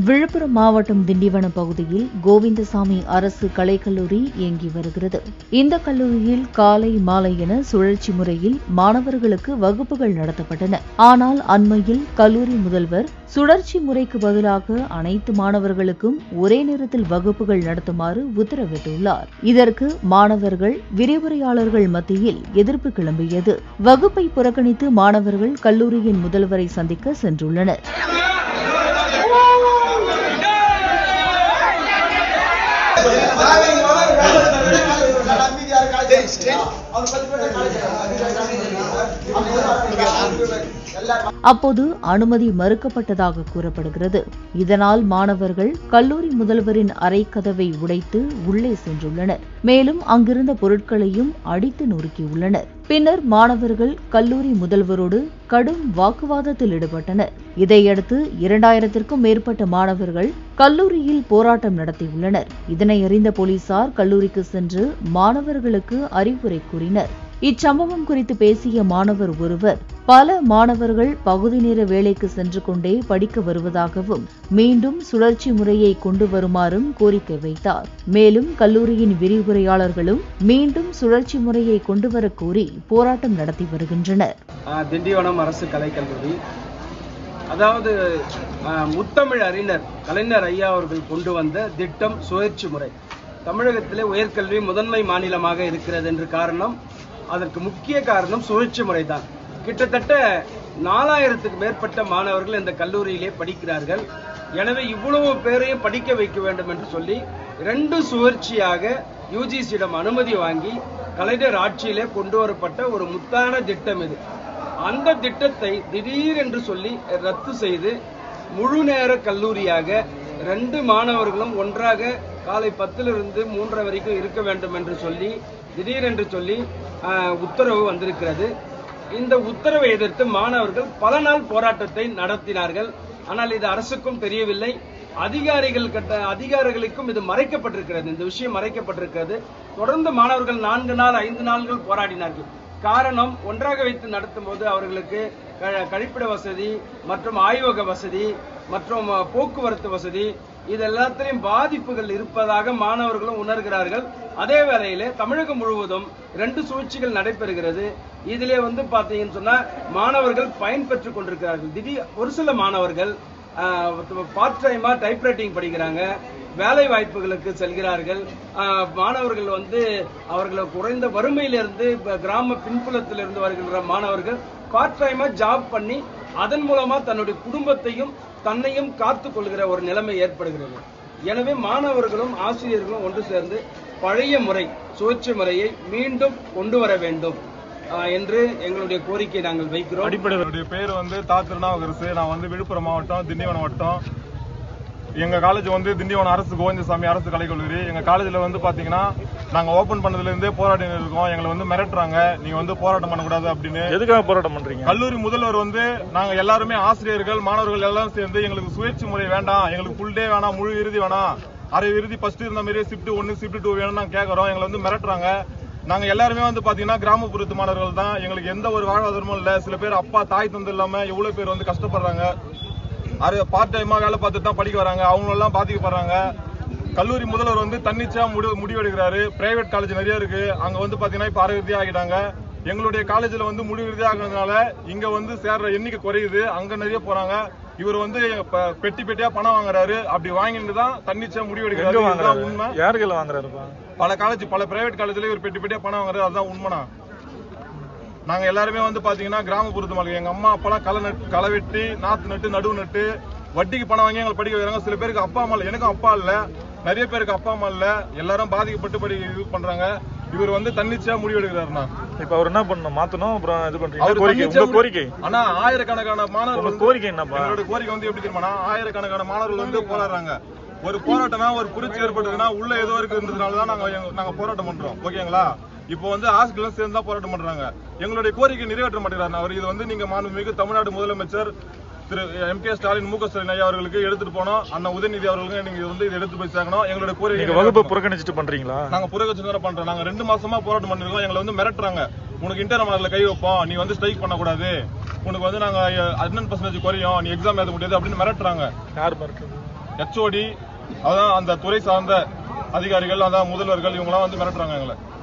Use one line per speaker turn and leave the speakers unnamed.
விழுப்புரம் மாவட்டம் திண்டிவனம் பகுதியில் கோவிந்தசாமி அரசு கலைக்கல்லூரி இயங்கி வருகிறது இந்த கல்லூரியில் காலை மாலை என சுழற்சி முறையில் மாணவர்களுக்கு வகுப்புகள் நடத்தப்பட்டன ஆனால் அண்மையில் கல்லூரி முதல்வர் சுழற்சி முறைக்கு பதிலாக அனைத்து மாணவர்களுக்கும் ஒரே நேரத்தில் வகுப்புகள் நடத்துமாறு உத்தரவிட்டுள்ளார் இதற்கு மாணவர்கள் விரிவுரையாளர்கள் மத்தியில் எதிர்ப்பு கிளம்பியது வகுப்பை புறக்கணித்து மாணவர்கள் கல்லூரியின் முதல்வரை சந்திக்க சென்றுள்ளனர் அப்போது அனுமதி மறுக்கப்பட்டதாக கூறப்படுகிறது இதனால் மாணவர்கள் கல்லூரி முதல்வரின் அறைக்கதவை உடைத்து உள்ளே சென்றுள்ளனர் மேலும் அங்கிருந்த பொருட்களையும் அடித்து நொறுக்கியுள்ளனர் பின்னர் மாணவர்கள் கல்லூரி முதல்வரோடு கடும் வாக்குவாதத்தில் ஈடுபட்டனர் இதையடுத்து இரண்டாயிரத்திற்கும் மேற்பட்ட மாணவர்கள் கல்லூரியில் போராட்டம் நடத்தியுள்ளனர் இதனை அறிந்த போலீசார் கல்லூரிக்கு சென்று மாணவர்களுக்கு அறிவுரை கூறினர் இச்சம்பவம் குறித்து பேசிய மாணவர் ஒருவர் பல மாணவர்கள் பகுதி நேர வேலைக்கு சென்று கொண்டே படிக்க வருவதாகவும் மீண்டும் சுழற்சி முறையை கொண்டு வருமாறும் கோரிக்கை வைத்தார் மேலும் கல்லூரியின் விரிவுரையாளர்களும் மீண்டும் சுழற்சி முறையை கொண்டு வரக் கோரி போராட்டம் நடத்தி வருகின்றனர்
ஆஹ் திண்டிவனம் அரசு கலைக்கல்லூரி அதாவது ஆஹ் முத்தமிழ் அறிஞர் கலைஞர் ஐயா அவர்கள் கொண்டு வந்த திட்டம் சுழற்சி முறை தமிழகத்திலே உயர்கல்வி முதன்மை மாநிலமாக இருக்கிறது என்று காரணம் அதற்கு முக்கிய காரணம் சுழற்சி முறை தான் கிட்டத்தட்ட நாலாயிரத்துக்கு மேற்பட்ட மாணவர்கள் இந்த கல்லூரியிலே படிக்கிறார்கள் எனவே இவ்வளவு பேரையும் படிக்க வைக்க வேண்டும் என்று சொல்லி ரெண்டு சுழற்சியாக யூஜிசியிடம் அனுமதி வாங்கி கலைஞர் ஆட்சியிலே கொண்டு வரப்பட்ட ஒரு முத்தான திட்டம் இது அந்த திட்டத்தை திடீரென்று சொல்லி ரத்து செய்து முழு நேர கல்லூரியாக ரெண்டு மாணவர்களும் ஒன்றாக காலை பத்திலிருந்து மூன்றரை வரைக்கும் இருக்க வேண்டும் என்று சொல்லி திடீரென்று சொல்லி ஆஹ், உத்தரவு வந்திருக்கிறது இந்த உத்தரவை எதிர்த்து மாணவர்கள் பல நாள் போராட்டத்தை நடத்தினார்கள் ஆனால் இது அரசுக்கும் தெரியவில்லை அதிகாரிகள் கட்ட அதிகாரிகளுக்கும் இது மறைக்கப்பட்டிருக்கிறது இந்த விஷயம் மறைக்கப்பட்டிருக்கிறது தொடர்ந்து மாணவர்கள் நான்கு நாள் ஐந்து நாள்கள் போராடினார்கள் காரணம் ஒன்றாக வைத்து நடத்தும் போது அவர்களுக்கு க- கழிப்பிட வசதி மற்றும் ஆய்வக வசதி மற்றும் அஹ், போக்குவரத்து வசதி இது எல்லாத்திலையும் பாதிப்புகள் இருப்பதாக மாணவர்களும் உணர்கிறார்கள் அதே வேளையிலே தமிழகம் முழுவதும் ரெண்டு சூழ்ச்சிகள் நடைபெறுகிறது இதிலே வந்து பாத்தீங்கன்னு சொன்னா மாணவர்கள் பயன்பெற்றுக் கொண்டிருக்கிறார்கள் திடீர் ஒரு சில மாணவர்கள் பார்ட் டைமா டைப்ரைட்டிங் படிக்கிறாங்க வேலை வாய்ப்புகளுக்கு செல்கிறார்கள் ஆஹ், மாணவர்கள் வந்து அவர்கள் குறைந்த வறுமையிலிருந்து இப்ப கிராம பின்புலத்திலிருந்து வருகின்ற மாணவர்கள் பார்ட் டைமா ஜாப் பண்ணி அதன் மூலமா தன்னுடைய குடும்பத்தையும் தன்னையும் காத்துக் கொள்கிற ஒரு நிலைமை ஏற்படுகிறது எனவே மாணவர்களும் ஆசிரியர்களும் ஒன்று சேர்ந்து பழைய முறை சுழற்சி முறையை மீண்டும் கொண்டு வர வேண்டும் ஆஹ், என்று எங்களுடைய கோரிக்கை நாங்கள் வைக்கிறோம்
என்னுடைய பேர் வந்து தா திருநாவுக்கரசு நான் வந்து விழுப்புரம் மாவட்டம் திண்டிவனம் வட்டம் எங்க காலேஜ் வந்து திண்டிவனம் அரசு கோவிந்தசாமி அரசு கலைக்கல்லூரி எங்க காலேஜ்ல வந்து பாத்தீங்கன்னா நாங்க ஓபன் பண்ணதுல இருந்தே போராடி இருக்கோம் எங்களை வந்து மிரட்டுறாங்க நீங்க வந்து போராட்டம் பண்ணக்கூடாது அப்படின்னு
எதுக்காக போராட்டம் பண்றீங்க
கல்லூரி முதல்வர் வந்து நாங்க எல்லாருமே ஆசிரியர்கள் மாணவர்கள் எல்லாம் சேர்ந்து எங்களுக்கு சுழற்சி முறை வேண்டாம் எங்களுக்கு ஃபுல் டே வேணாம் முழு இறுதி வேணாம் அரை இறுதி ஃபர்ஸ்ட் இருந்த மாதிரியே ஷிஃப்ட் ஒன்னு ஷிஃப்ட் டூ வேணும் நாங்க கேக்குறோம் எங்களை வந்து மிரட்டுறாங்க நாங்க எல்லாருமே வந்து பாத்தீங்கன்னா கிராமப்புறத்து மாணவர்கள் தான் எங்களுக்கு எந்த ஒரு வாழ்வாதாரமும் இல்ல சில பேர் அப்பா தாய் தந்து இல்லாம எவ்வளவு பேர் வந்து கஷ்டப்படுறாங்க அது பார்ட் டைமா வேலை பார்த்துட்டு தான் படிக்க வராங்க அவங்க எல்லாம் பாதிக்கப்படுறாங்க கல்லூரி முதல்வர் வந்து தன்னிச்சையா முடி முடிவெடுக்கிறாரு பிரைவேட் காலேஜ் நிறைய இருக்கு அங்க வந்து பாத்தீங்கன்னா இப்ப அரை இறுதியா ஆகிட்டாங்க எங்களுடைய காலேஜ்ல வந்து முடிவு இறுதியா ஆகுறதுனால இங்க வந்து சேர்ற எண்ணிக்கை குறையுது அங்க நிறைய போறாங்க இவர் வந்து ப- பெட்டி பெட்டியா பணம் வாங்குறாரு அப்படி வாங்கிட்டு தான் தன்னிச்சையா
எங்க
முடிவெடுக்கிறாரு இதுதான்
வாங்குறாரு
உண்மை
யாருக்கையில வாங்குறாருப்பா
பல காலேஜ் பல பிரைவேட் காலேஜ்ல இவர் பெட்டி பெட்டியா பணம் வாங்குறாரு அதுதான் உண்மைனா நாங்க எல்லாருமே வந்து பாத்தீங்கன்னா கிராமப்புறத்து மக்கள் எங்க அம்மா அப்பெல்லாம் களை நட்டு களை வெட்டி நாத்து நட்டு நடுவு நட்டு வட்டிக்கு பணம் வாங்கி எங்களை படிக்க வைக்கிறாங்க சில பேருக்கு அப்பா அம்மா இல்ல எனக்கும் அப்பா இல்ல நிறைய பேருக்கு அப்பா அம்மா இல்ல எல்லாரும் பாதிக்கப்பட்டு படி இது பண்றாங்க இவர் வந்து தன்னிச்சையா முடிவெடுக்கிறாருண்ணா
இப்ப அவர் என்ன பண்ணணும் மாத்தணும் அப்புறம் இது பண்றீங்க
அவர்
கோரிக்கை
தன்னிச்சையா
உங்க கோரிக்கை
ஆனா ஆயிரக்கணக்கான மாணவர்கள்
உங்க
வந்து-
கோரிக்கை என்னப்பா
எங்களோட கோரிக்கை வந்து எப்படி தெரியுமாண்ணா ஆயிரக்கணக்கான மாணவர்கள் வந்து போராடுறாங்க ஒரு போராட்டம்னா ஒரு புரட்சி ஏற்பட்டதுன்னா உள்ள ஏதோ இருக்குன்றதுனால தான் நாங்க எங்க- நாங்க போராட்டம் பண்றோம் ஓகேங்களா இப்போ வந்து ஆசிரியர்களும் சேர்ந்து தான் போராட்டம் பண்றாங்க எங்களுடைய கோரிக்கை நிறைவேற்ற மாட்டேங்கிறாங்க அவர் இது வந்து நீங்க மாண்புமிகு தமிழ்நாடு முதலமைச்சர் திரு எம் கே ஸ்டாலின் மு க ஸ்டாலின் ஐயா அவர்களுக்கு எடுத்துட்டு போனோம் அண்ணன் உதயநிதி அவர்களுக்கு நீங்க வந்து இதை எடுத்து போய் சேர்க்கணும் எங்களுடைய கோரிக்கை
நீங்க வகுப்பு புறக்கணிச்சிட்டு பண்றீங்களா
நாங்க புறக்கட்சி தானே பண்றோம் நாங்க ரெண்டு மாசமா போராட்டம் பண்ணிருக்கோம் எங்களை வந்து மிரட்டுறாங்க உனக்கு இன்டர் மார்க்ல கை வைப்போம் நீ வந்து ஸ்ட்ரைக் பண்ணக்கூடாது உனக்கு வந்து நாங்க அட்டன் பர்சன்டேஜ் குறையும் நீ எக்ஸாம் எழுத முடியாது அப்படின்னு மிரட்டுறாங்க
யார் மறுக்கிறது
ஹெச்ஓடி அதான் அந்த துறை சார்ந்த அதிகாரிகள் அதான் முதல்வர்கள் இவங்கலாம் வந்து மிரட்டுறாங்க எங்களை